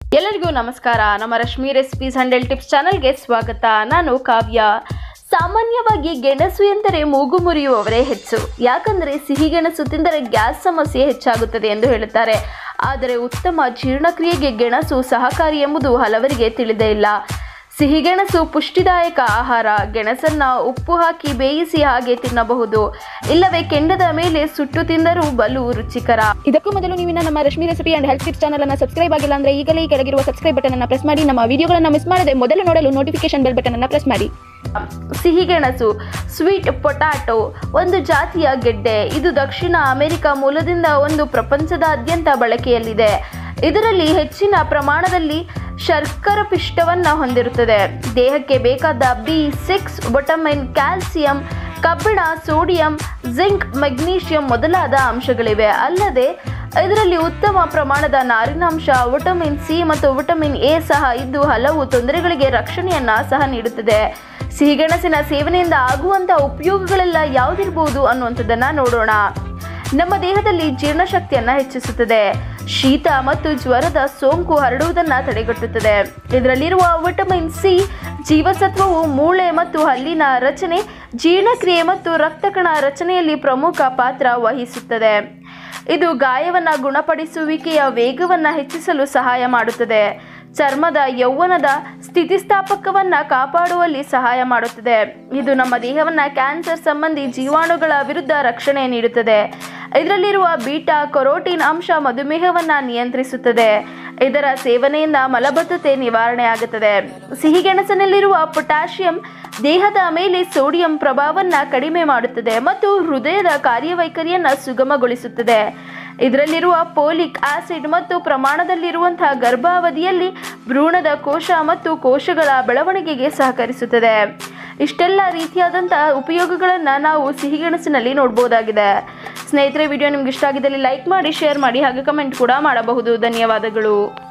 ಎಲ್ಲರಿಗೂ ನಮಸ್ಕಾರ ನಮ್ಮ ರಶ್ಮಿ ರೆಸಿಪೀಸ್ ಹಂಡ್ರೆಡ್ ಟಿಪ್ಸ್ ಚಾನಲ್ಗೆ ಸ್ವಾಗತ ನಾನು ಕಾವ್ಯ ಸಾಮಾನ್ಯವಾಗಿ ಗೆಣಸು ಎಂದರೆ ಮೂಗು ಮುರಿಯುವವರೇ ಹೆಚ್ಚು ಯಾಕಂದರೆ ಸಿಹಿಗೆಣಸು ತಿಂದರೆ ಗ್ಯಾಸ್ ಸಮಸ್ಯೆ ಹೆಚ್ಚಾಗುತ್ತದೆ ಎಂದು ಹೇಳುತ್ತಾರೆ ಆದರೆ ಉತ್ತಮ ಜೀರ್ಣಕ್ರಿಯೆಗೆ ಗೆಣಸು ಸಹಕಾರಿ ಎಂಬುದು ಹಲವರಿಗೆ ತಿಳಿದೇ ಇಲ್ಲ ಸಿಹಿಗೆಣಸು ಪುಷ್ಟಿದಾಯಕ ಆಹಾರ ಗೆಣಸನ್ನ ಉಪ್ಪು ಹಾಕಿ ಬೇಯಿಸಿ ಹಾಗೆ ತಿನ್ನಬಹುದು ಇಲ್ಲವೇ ಕೆಂಡದ ಮೇಲೆ ಸುಟ್ಟು ತಿಂದರೂ ಬಲು ರುಚಿಕರ ಇದಕ್ಕೂ ಮೊದಲು ನೀವು ಇನ್ನು ನಮ್ಮ Rashmi recipe and health tips channel ಅನ್ನು ಸಬ್ಸ್ಕ್ರೈಬ್ ಆಗಿಲ್ಲ ಅಂದ್ರೆ ಈಗಲೇ ಈ ಕೆಳಗಿರುವ ಸಬ್ಸ್ಕ್ರೈಬ್ ಬಟನ್ ಅನ್ನು ಪ್ರೆಸ್ ಮಾಡಿ ನಮ್ಮ ವಿಡಿಯೋಗಳನ್ನು ಮಿಸ್ ಮಾಡದೆ ಮೊದಲು ನೋಡಲು ನೋಟಿಫಿಕೇಶನ್ ಬೆಲ್ ಬಟನ್ ಅನ್ನು ಪ್ರೆಸ್ ಮಾಡಿ ಸಿಹಿಗೆಣಸು ಸ್ವೀಟ್ ಪೊಟ್ಯಾಟೊ ಒಂದು ಜಾತಿಯ ಗೆಡ್ಡೆ ಇದು ದಕ್ಷಿಣ ಅಮೆರಿಕ ಮೂಲದಿಂದ ಒಂದು ಪ್ರಪಂಚದಾದ್ಯಂತ ಬಳಕೆಯಲ್ಲಿದೆ ಇದರಲ್ಲಿ ಹೆಚ್ಚಿನ ಪ್ರಮಾಣದಲ್ಲಿ ಶರ್ಕರ ಪಿಷ್ಟವನ್ನು ಹೊಂದಿರುತ್ತದೆ ದೇಹಕ್ಕೆ ಬೇಕಾದ ಬಿ ಸಿಕ್ಸ್ ವಿಟಮಿನ್ ಕ್ಯಾಲ್ಸಿಯಂ ಕಬ್ಬಿಣ ಸೋಡಿಯಂ ಜಿಂಕ್ ಮೆಗ್ನೀಷಿಯಂ ಮೊದಲಾದ ಅಂಶಗಳಿವೆ ಅಲ್ಲದೆ ಇದರಲ್ಲಿ ಉತ್ತಮ ಪ್ರಮಾಣದ ನಾರಿನಾಂಶ ವಿಟಮಿನ್ ಸಿ ಮತ್ತು ವಿಟಮಿನ್ ಎ ಸಹ ಇದ್ದು ಹಲವು ತೊಂದರೆಗಳಿಗೆ ರಕ್ಷಣೆಯನ್ನ ಸಹ ನೀಡುತ್ತದೆ ಸಿಹಿಗೆಣಸಿನ ಸೇವನೆಯಿಂದ ಆಗುವಂತಹ ಉಪಯೋಗಗಳೆಲ್ಲ ಯಾವುದಿರಬಹುದು ಅನ್ನುವಂಥದ್ದನ್ನ ನೋಡೋಣ ನಮ್ಮ ದೇಹದಲ್ಲಿ ಜೀರ್ಣಶಕ್ತಿಯನ್ನ ಹೆಚ್ಚಿಸುತ್ತದೆ ಶೀತ ಮತ್ತು ಜ್ವರದ ಸೋಂಕು ಹರಡುವುದನ್ನ ತಡೆಗಟ್ಟುತ್ತದೆ ಇದರಲ್ಲಿರುವ ವಿಟಮಿನ್ ಸಿ ಜೀವಸತ್ವವು ಮೂಳೆ ಮತ್ತು ಹಲ್ಲಿನ ರಚನೆ ಜೀರ್ಣಕ್ರಿಯೆ ಮತ್ತು ರಕ್ತಕಣ ರಚನೆಯಲ್ಲಿ ಪ್ರಮುಖ ಪಾತ್ರ ವಹಿಸುತ್ತದೆ ಇದು ಗಾಯವನ್ನು ಗುಣಪಡಿಸುವಿಕೆಯ ವೇಗವನ್ನು ಹೆಚ್ಚಿಸಲು ಸಹಾಯ ಮಾಡುತ್ತದೆ ಚರ್ಮದ ಯೌವನದ ಸ್ಥಿತಿಸ್ಥಾಪಕವನ್ನ ಕಾಪಾಡುವಲ್ಲಿ ಸಹಾಯ ಮಾಡುತ್ತದೆ ಇದು ನಮ್ಮ ದೇಹವನ್ನ ಕ್ಯಾನ್ಸರ್ ಸಂಬಂಧಿ ಜೀವಾಣುಗಳ ವಿರುದ್ಧ ರಕ್ಷಣೆ ನೀಡುತ್ತದೆ ಇದರಲ್ಲಿರುವ ಬೀಟಾ ಕೊರೋಟಿನ್ ಅಂಶ ಮಧುಮೇಹವನ್ನ ನಿಯಂತ್ರಿಸುತ್ತದೆ ಇದರ ಸೇವನೆಯಿಂದ ಮಲಬದ್ಧತೆ ನಿವಾರಣೆ ಆಗುತ್ತದೆ ಸಿಹಿಗೆಣಸಿನಲ್ಲಿರುವ ಪೊಟ್ಯಾಷಿಯಂ ದೇಹದ ಮೇಲೆ ಸೋಡಿಯಂ ಪ್ರಭಾವನ್ನ ಕಡಿಮೆ ಮಾಡುತ್ತದೆ ಮತ್ತು ಹೃದಯದ ಕಾರ್ಯವೈಖರಿಯನ್ನು ಸುಗಮಗೊಳಿಸುತ್ತದೆ ಇದರಲ್ಲಿರುವ ಪೋಲಿಕ್ ಆಸಿಡ್ ಮತ್ತು ಪ್ರಮಾಣದಲ್ಲಿರುವಂತಹ ಗರ್ಭಾವಧಿಯಲ್ಲಿ ಭ್ರೂಣದ ಕೋಶ ಮತ್ತು ಕೋಶಗಳ ಬೆಳವಣಿಗೆಗೆ ಸಹಕರಿಸುತ್ತದೆ ಇಷ್ಟೆಲ್ಲ ರೀತಿಯಾದಂತಹ ಉಪಯೋಗಗಳನ್ನು ನಾವು ಸಿಹಿಗೆಣಸಿನಲ್ಲಿ ನೋಡ್ಬೋದಾಗಿದೆ ಸ್ನೇಹಿತರೆ ವಿಡಿಯೋ ನಿಮ್ಗೆ ಇಷ್ಟ ಆಗಿದ್ದಲ್ಲಿ ಲೈಕ್ ಮಾಡಿ ಶೇರ್ ಮಾಡಿ ಹಾಗೆ ಕಮೆಂಟ್ ಕೂಡ ಮಾಡಬಹುದು ಧನ್ಯವಾದಗಳು